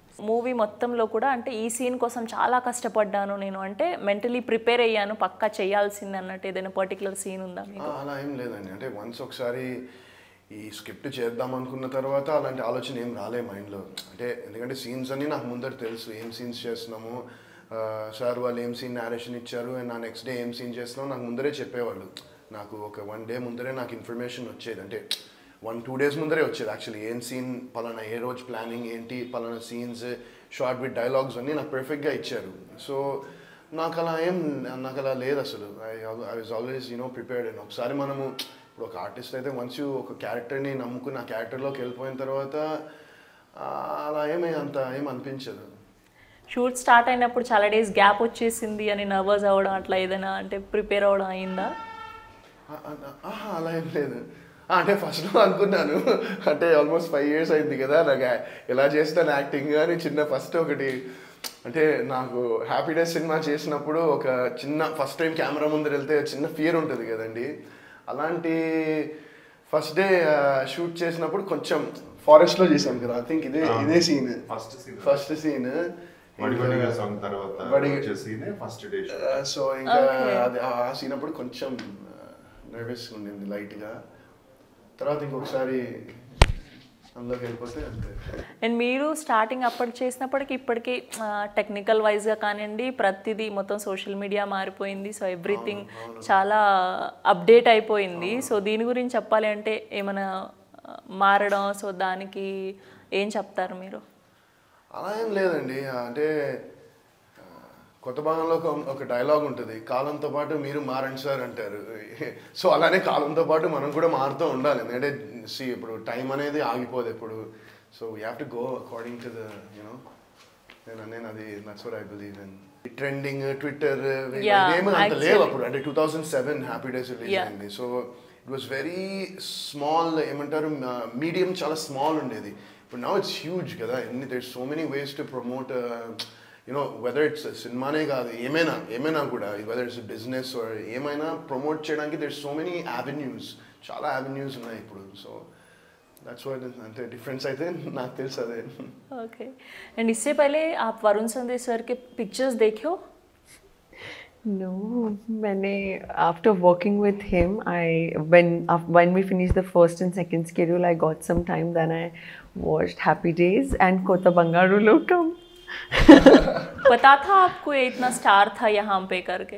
మూవీ మొత్తంలో కూడా అంటే ఈ సీన్ కోసం చాలా కష్టపడ్డాను నేను అంటే మెంటలీ ప్రిపేర్ అయ్యాను పక్కా చేయాల్సింది అన్నట్టు ఏదైనా పర్టికులర్ సీన్ ఉందా మీకు ఆ, అలా ఏం లేదండి అంటే వన్స్ ఒకసారి ఈ స్క్రిప్ట్ చేద్దాం అనుకున్న తర్వాత అలాంటి ఆలోచన ఏం రాలే మైండ్లో అంటే ఎందుకంటే సీన్స్ అన్నీ నాకు ముందర తెలుసు ఏం సీన్స్ చేస్తున్నాము సార్ వాళ్ళు ఏం సీన్ నేరేషన్ ఇచ్చారు అండ్ నా నెక్స్ట్ డే ఏం సీన్ చేస్తున్నాము నాకు ముందరే చెప్పేవాళ్ళు నాకు ఒక వన్ డే ముందరే నాకు ఇన్ఫర్మేషన్ వచ్చేది అంటే వన్ టూ డేస్ ముందరే వచ్చేది యాక్చువల్లీ ఏం సీన్ పలానా ఏ రోజు ప్లానింగ్ ఏంటి పలానా సీన్స్ షార్ట్ విత్ డైలాగ్స్ అన్నీ నాకు పర్ఫెక్ట్గా ఇచ్చారు సో నాకు అలా ఏం నాకు అలా లేదు అసలు I I was always you know prepared and ఒకసారి మనము ఇప్పుడు ఒక ఆర్టిస్ట్ అయితే వన్స్ యూ ఒక క్యారెక్టర్ని నమ్ముకుని ఆ క్యారెక్టర్లోకి వెళ్ళిపోయిన తర్వాత ఆ, అలా ఏమీ అంత ఏం అనిపించదు షూట్ స్టార్ట్ అయినప్పుడు చాలా డేస్ గ్యాప్ వచ్చేసింది అని నర్వస్ అవ్వడం అట్లా ఏదైనా అంటే ప్రిపేర్ అవ్వడం అయిందా ఆ- ఆ- ఆహా, అలా ఏం లేదు ఆ, అంటే ఫస్ట్లో అనుకున్నాను అంటే ఆల్మోస్ట్ ఫైవ్ ఇయర్స్ అయింది కదా నాకు యా- ఎలా చేస్తాను యాక్టింగ్ అని చిన్న ఫస్ట్ ఒకటి అంటే నాకు హ్యాపీ డేస్ సినిమా చేసినప్పుడు ఒక చిన్న ఫస్ట్ టైం కెమెరా ముందర వెళ్తే చిన్న ఫియర్ ఉంటుంది కదండి అలాంటి ఫస్ట్ డే షూట్ చేసినప్పుడు కొంచెం ఫారెస్ట్లో చేసాం కదా ఐ థింక్ ఇదే ఇదే scene first scene first scene వడివడిగా సాంగ్ తర్వాత వడి- వచ్చేసి ఫస్ట్ డే సో ఇంకా Okay. అది ఆ సీన్ అప్పుడు కొంచెం నర్వస్ ఉండింది లైట్గా తర్వాత ఇంకొకసారి అందులోకి వెళ్ళిపోతే అంతే అండ్ మీరు స్టార్టింగ్ అప్పటి చేసినప్పటికి ఇప్పటికీ టెక్నికల్ వైజ్గా కానివ్వండి ప్రతిదీ మొత్తం సోషల్ మీడియా మారిపోయింది సో ఎవ్రీథింగ్ చాలా అప్డేట్ అయిపోయింది సో దీని గురించి చెప్పాలి అంటే ఏమైనా ఆ, మారడం సో దానికి ఏం చెప్తారు మీరు అలా ఏం లేదండి అంటే ఆ, కొత్త భాగంలో ఒక ఒక డైలాగ్ ఉంటుంది కాలంతో పాటు మీరు మారండి సార్ అంటారు సో అలానే కాలంతో పాటు మనం కూడా మారుతూ ఉండాలి ఎందుకంటే సి ఇప్పుడు టైం అనేది ఆగిపోదు ఎప్పుడు so we have to go according to the you know నేను నేను అది nuts what I believe in trending Twitter Yeah, ఏమీ అంత లేవు actually. అప్పుడు అంటే two thousand seven happy days release Yeah. అయింది so it was very small ఏమంటారు మీడియం చాలా స్మాల్ ఉండేది ఇప్పుడు నౌ ఇట్స్ హ్యూజ్ కదా ఎన్ని there so many ways to promote you know whether it's సినిమానే కాదు ఏమైనా ఏమైనా కూడా వెదర్ ఇట్స్ బిజినెస్ ఏమైనా ప్రమోట్ చేయడానికి దర్ సో మెనీ యావెన్యూస్ చాలా యావెన్యూస్ ఉన్నాయి ఇప్పుడు సో దట్స్ వాట్ అంటే డిఫరెన్స్ అయితే నాకు తెలుసు అదే ओके एंड इससे पहले आप वरुण संदेश सर के पिक्चर्स देखे हो No, मैंने after working with him, I when af- when we finished the first and second schedule, I got some time. Then I watched Happy Days and Kota Bangaru Lokam. पता था आपको ये इतना स्टार था यहाँ पे करके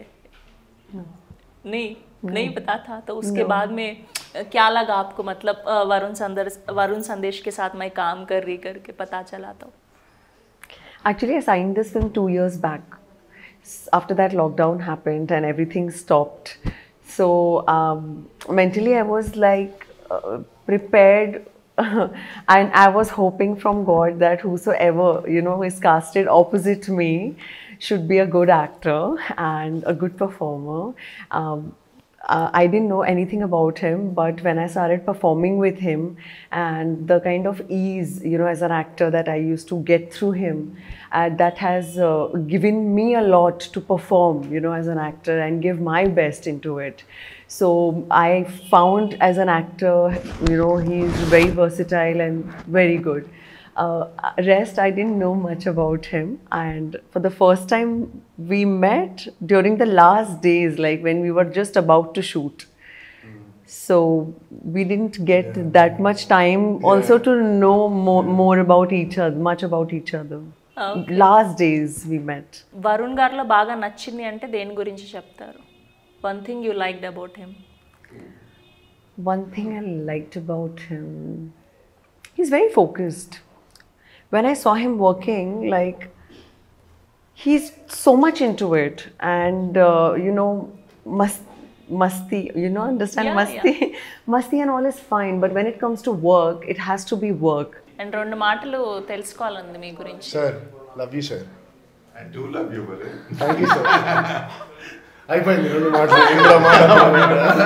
नहीं नहीं पता था तो उसके बाद में अ, क्या लगा आपको मतलब अ, वरुण संदेश वरुण संदेश के साथ मैं काम कर रही करके पता चला तो Actually, I signed this film two years back. S- After that, lockdown happened and everything stopped. So um, mentally, I was like uh, prepared, and I was hoping from God that whosoever you know is casted opposite me should be a good actor and a good performer. Um, uh, I didn't know anything about him, but when I started performing with him and the kind of ease, you know, as an actor that I used to get through him, uh, that has uh, given me a lot to perform, you know, as an actor and give my best into it. So I found as an actor, you know, he's very versatile and very good. Uh, rest, I didn't know much about him. And for the first time, we met during the last days, like when we were just about to shoot. So we didn't get that much time also to know more, more about each other, much about each other. Last days we met. Varun గారిలో బాగా నచ్చింది అంటే దేని గురించి చెప్తారు one thing you liked about him One thing I liked about him, he's very focused. When I saw him working, like, he's so much into it. And, uh, you know, must, masti, you know, understand? Yeah, masti, masti and all is fine. But when it comes to work, it has to be work. And రెండు మాటలు తెలుసుకోవాలంది మీ గురించి sir love you sir I do love you బరే థ్యాంక్ యూ సార్ అయిపోయింది రెండు మాటలు ఇందులో మాట్లాడాలి.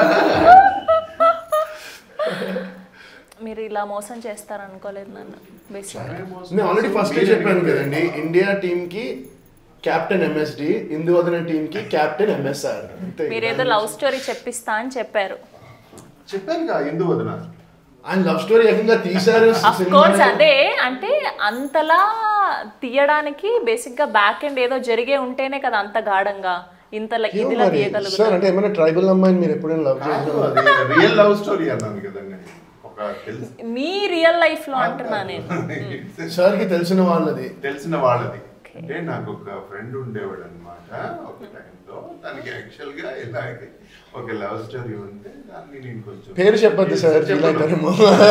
మీరు ఇలా మోసం చేస్తారనుకోలేదు నన్ను బేసిక్ నేను ఆల్రెడీ ఫస్ట్ చెప్పాను కదండి ఇండియా టీమ్ కి captain MSD Induvadana team కి కెప్టెన్ ఎంఎస్ఆర్ మీరేదో లవ్ స్టోరీ చెప్పిస్తా అని చెప్పారు చెప్పానుగా ఎందు వదిన ఆయన లవ్ స్టోరీ ఏకంగా తీశారు అఫ్ కోర్స్ అదే అంటే అంతలా తీయడానికి బేసిక్గా బ్యాక్ ఎండ్ ఏదో జరిగే ఉంటేనే కదా అంత గాఢంగా ఇంత ఇదిలా సార్ తీయగలుగుతారు అంటే ఏమైనా ట్రైబల్ అమ్మాయిని మీరు ఎప్పుడైనా లవ్ కాదు, చేసిన అది రియల్ లవ్ స్టోరీ అన్నాను కదా నేను. ఒక తెలిసి మీ రియల్ లైఫ్ లో అంటున్నా నేను సార్కి తెలిసిన వాళ్ళది తెలిసిన వాళ్ళది అంటే నాకు ఒక ఫ్రెండ్ ఉండేవాడు అనమాట ఒక టైంలో తనకి యాక్చువల్ గా ఇలాగే ఒక లవ్ స్టోరీ ఉంటే దాన్ని నేను కొంచెం పేరు చెప్పొద్దు సార్ ఫీల్ చెప్పను. అవుతారేమో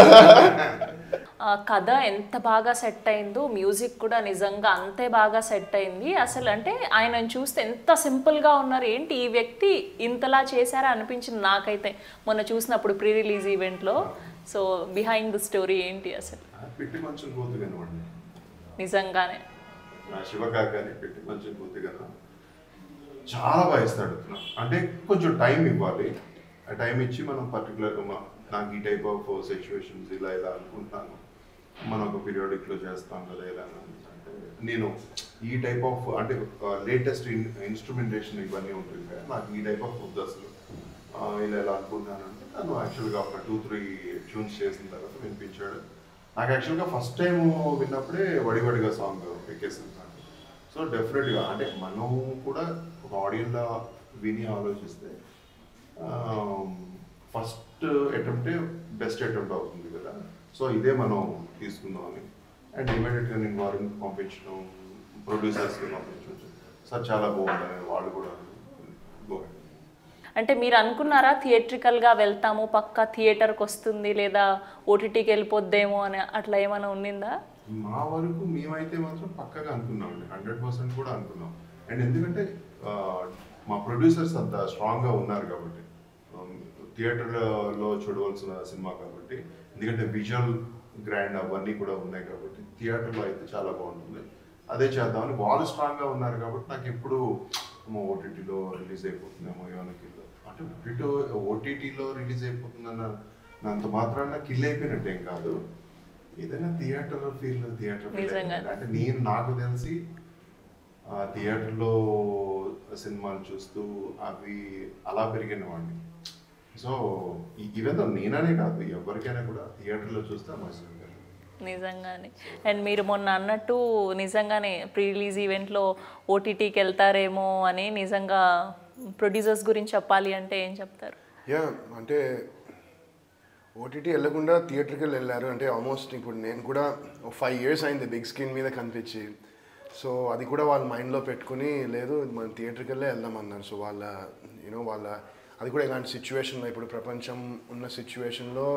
ఆ కథ ఎంత బాగా సెట్ అయిందో మ్యూజిక్ కూడా నిజంగా అంతే బాగా సెట్ అయింది అసలు అంటే ఆయనను చూస్తే ఎంత సింపుల్గా ఉన్నారు ఏంటి ఈ వ్యక్తి ఇంతలా చేశారా అనిపించింది నాకైతే మొన్న చూసినప్పుడు ప్రీ రిలీజ్ ఈవెంట్లో సో బిహైండ్ ద స్టోరీ ఏంటి అసలు ఆ పెట్టి కొంచెం కూతు కనవండి నిజంగానే నా శివకాకాని పెట్టి కొంచెం కూతు కదా చాలా బాగా ఇస్తాడు అతను. అంటే కొంచెం టైం ఇవ్వాలి ఆ టైం ఇచ్చి మనం పర్టికులర్ నాకు ఈ టైప్ ఆఫ్ సిచ్యువేషన్స్ ఇలా ఇలా అనుకుంటున్నాను మనం ఒక పీరియాడిక్ లో చేస్తాం కదా ఇలా అని అంటే నేను ఈ టైప్ ఆఫ్ అంటే లేటెస్ట్ ఇన్స్ట్రుమెంటేషన్ ఇవన్నీ ఉంటుంది కదా నాకు ఈ టైప్ ఆఫ్ ఫుడ్ అసలు ఆ, ఇలా ఇలా అనుకుంటున్నాను అంటే తను యాక్చువల్గా ఒక టూ త్రీ ట్యూన్స్ చేసిన తర్వాత వినిపించాడు నాకు యాక్చువల్గా ఫస్ట్ టైం విన్నప్పుడే వడివడిగా సాంగ్ ఎక్కేసింది నాకు సో డెఫినెట్గా అంటే మనం కూడా ఒక ఆడియన్లా విని ఆలోచిస్తే ఫస్ట్ అటెంప్టే బెస్ట్ అటెంప్ట్ అవుతుంది కదా సో ఇదే మనం తీసుకుందామని అండ్ ఇమీడియట్గా నేను వారిని పంపించడం ప్రొడ్యూసర్స్కి పంపించవచ్చు సార్ చాలా బాగుంటుంది వాళ్ళు కూడా బాగుంది అంటే మీరు అనుకున్నారా థియేట్రికల్గా వెళ్తాము పక్క థియేటర్కి వస్తుంది లేదా ఓటీటీకి వెళ్ళిపోద్దేమో అని అట్లా ఏమైనా ఉండిందా మా వరకు మేమైతే మాత్రం పక్కగా అనుకున్నాం అండి హండ్రెడ్ పర్సెంట్ కూడా అనుకున్నాం అండ్ ఎందుకంటే ఆ, మా ప్రొడ్యూసర్స్ అంత స్ట్రాంగ్గా ఉన్నారు కాబట్టి థియేటర్లో చూడవలసిన సినిమా కాబట్టి ఎందుకంటే విజువల్ గ్రాండ్ అవన్నీ కూడా ఉన్నాయి కాబట్టి థియేటర్లో అయితే చాలా బాగుంటుంది అదే చేద్దామని వాళ్ళు స్ట్రాంగ్గా ఉన్నారు కాబట్టి నాకు ఎప్పుడు ఓటీటీలో రిలీజ్ అయిపోతుందేమో ఏమైనా కిల్ అంటే ఓటీటీ ఓటీటీలో రిలీజ్ అయిపోతుందన్న అంత మాత్రాన కిల్ అయిపోయినట్టేం కాదు ఏదైనా థియేటర్ ఫీల్ థియేటర్ ఫీల్ నిజంగా. అంటే నేను నాకు తెలిసి ఆ థియేటర్లో సినిమాలు చూస్తూ అవి అలా పెరిగిన వాడిని సో ఈవెన్ నేననే కాదు ఎవరికైనా కూడా థియేటర్లో చూస్తే మంచిది నిజంగానే అండ్ మీరు మొన్న అన్నట్టు నిజంగానే ప్రీ రిలీజ్ ఈవెంట్లో ఓటీటీకి వెళ్తారేమో అని నిజంగా ప్రొడ్యూసర్స్ గురించి చెప్పాలి అంటే ఏం చెప్తారు యా అంటే ఓటీటీ వెళ్ళకుండా థియేటర్కి వెళ్ళారు అంటే ఆల్మోస్ట్ ఇప్పుడు నేను కూడా ఫైవ్ ఇయర్స్ అయింది బిగ్ స్క్రీన్ మీద కనిపించి సో అది కూడా వాళ్ళ మైండ్లో పెట్టుకుని లేదు మనం థియేటర్కి వెళ్ళే వెళ్దామన్నారు సో వాళ్ళ యూనో వాళ్ళ అది కూడా ఇలాంటి సిచ్యువేషన్లో ఇప్పుడు ప్రపంచం ఉన్న సిచ్యువేషన్లో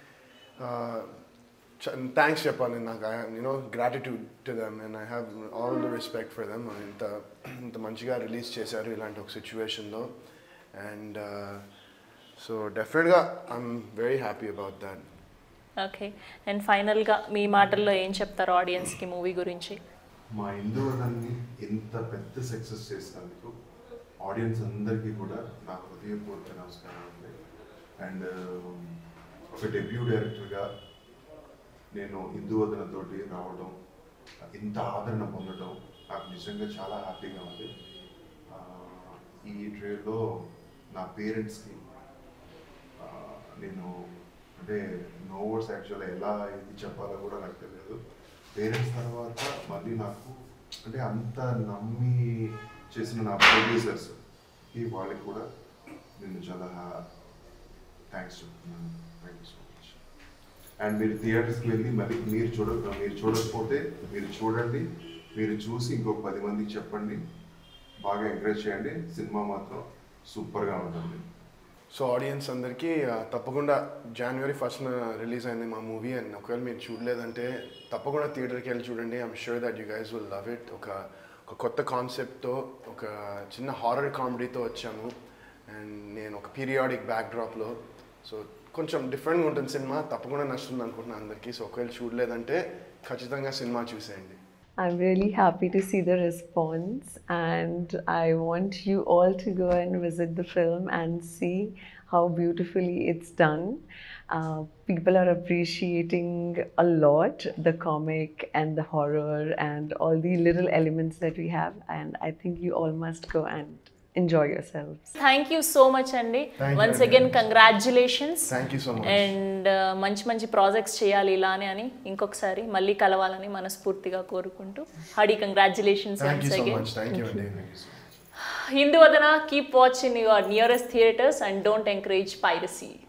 థ్యాంక్స్ చెప్పాలి నాకు you know gratitude to them and I have all the respect for them ఇంత ఇంత మంచిగా రిలీజ్ చేశారు ఇలాంటి ఒక సిచ్యువేషన్లో అండ్ సో డెఫినెట్గా I'm very happy about that okay and ఫైనల్గా మీ మాటల్లో ఏం చెప్తారు ఆడియన్స్కి మూవీ గురించి మా హిందువులన్నీ ఇంత పెద్ద సక్సెస్ చేసినందుకు ఆడియన్స్ అందరికీ కూడా నా హృదయపూర్వక నమస్కారం అండి అండ్ ఒక డెబ్యూ డైరెక్టర్గా నేను హిందూ వదనతోటి రావడం ఇంత ఆదరణ పొందడం నాకు నిజంగా చాలా హ్యాపీగా ఉంది ఆ, ఈ ట్రేలో నా పేరెంట్స్కి నేను అంటే నో వర్డ్స్ యాక్చువల్ ఎలా ఇది చెప్పాలో కూడా నాకు తెలియదు పేరెంట్స్ తర్వాత మళ్ళీ నాకు అంటే అంత నమ్మి చేసిన నా ప్రొడ్యూసర్స్ ఈ వాళ్ళకి కూడా నేను చాలా థ్యాంక్స్ చెప్తున్నాను thank you so much and మీరు థియేటర్స్కి వెళ్ళి మళ్ళీ మీరు చూడ మీరు చూడకపోతే మీరు చూడండి మీరు చూసి ఇంకొక పది మందికి చెప్పండి బాగా ఎంకరేజ్ చేయండి సినిమా మాత్రం సూపర్గా ఉంటుంది సో ఆడియన్స్ అందరికీ ఆ, తప్పకుండా జనవరి ఫస్ట్న రిలీజ్ అయింది మా మూవీ అండ్ ఒకవేళ మీరు చూడలేదంటే తప్పకుండా థియేటర్కి వెళ్ళి చూడండి I'm sure that you guys will love it ఒక ఒక కొత్త కాన్సెప్ట్తో ఒక చిన్న హారర్ కామెడీతో వచ్చాము అండ్ నేను ఒక పీరియాడిక్ బ్యాక్డ్రాప్లో సో కొంచెం డిఫరెంట్గా ఉంటుంది సినిమా తప్పకుండా నచ్చుతుంది అనుకుంటున్నాను అందరికీ సో ఒకవేళ చూడలేదంటే ఖచ్చితంగా సినిమా చూసేయండి I'm really happy to see the response, and I want you all to go and visit the film and see how beautifully it's done. Uh, people are appreciating a lot the comic and the horror and all the little elements that we have, and I think you all must go and enjoy yourselves. Thank you so much అండి Thank you, once Andy. Again congratulations thank you so much and మంచి మంచి ప్రాజెక్ట్స్ చేయాలి ఇలానే అని ఇంకొకసారి మళ్ళీ కలవాలని మనస్ఫూర్తిగా కోరుకుంటూ హడి congratulations thank you once so again much thank you అండి Induvadana keep watching your nearest theatres and don't encourage piracy